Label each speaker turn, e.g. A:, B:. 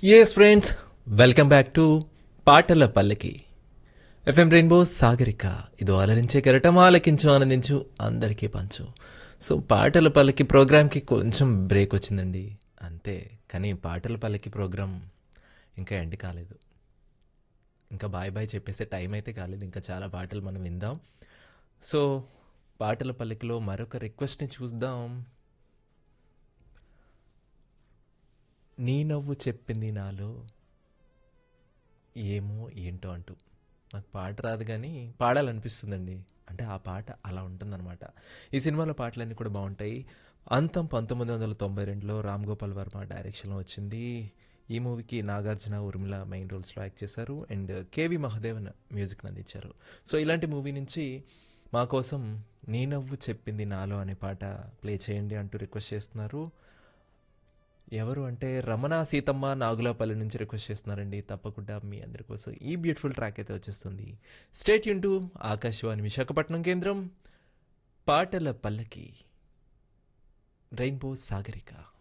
A: yes friends welcome back to పాటల పల్లకి FM rainbow Sagarika ఇది అలరించే కెరటం ఆలకించు ఆనందించు అందరికీ పంచు సో పాటల పల్లకి ప్రోగ్రామ్కి కొంచెం బ్రేక్ వచ్చిందండి అంతే కానీ పాటల పల్లకి ప్రోగ్రామ్ ఇంకా ఎండ్ కాలేదు ఇంకా బాయ్ బాయ్ చెప్పేసే టైం అయితే కాలేదు ఇంకా చాలా పాటలు మనం విందాం సో పాటల పల్లకిలో మరొక రిక్వెస్ట్ని చూద్దాం నీ నవ్వు చెప్పింది నాలో ఏమో ఏంటో అంటూ నాకు పాట రాదు కానీ పాడాలనిపిస్తుందండి అంటే ఆ పాట అలా ఉంటుందన్నమాట ఈ సినిమాలో పాటలన్నీ కూడా బాగుంటాయి అంతం పంతొమ్మిది వందల తొంభై రెండులో రామ్ గోపాల్ వర్మ డైరెక్షన్లో వచ్చింది ఈ మూవీకి నాగార్జున ఉర్మిళ మెయిన్ రోల్స్లో యాక్ట్ చేశారు అండ్ కేవి మహదేవన్ మ్యూజిక్ని అందించారు సో ఇలాంటి మూవీ నుంచి మా కోసం నీ నవ్వు చెప్పింది నాలో అనే పాట ప్లే చేయండి అంటూ రిక్వెస్ట్ చేస్తున్నారు ఎవరు అంటే రమణ సీతమ్మ నాగులపల్లి నుంచి రిక్వెస్ట్ చేస్తున్నారండి తప్పకుండా మీ అందరి కోసం ఈ బ్యూటిఫుల్ ట్రాక్ అయితే వచ్చేస్తుంది స్టేట్ యూన్ టు ఆకాశవాణి విశాఖపట్నం కేంద్రం పాటల పల్లకి రెయిన్బో సాగరిక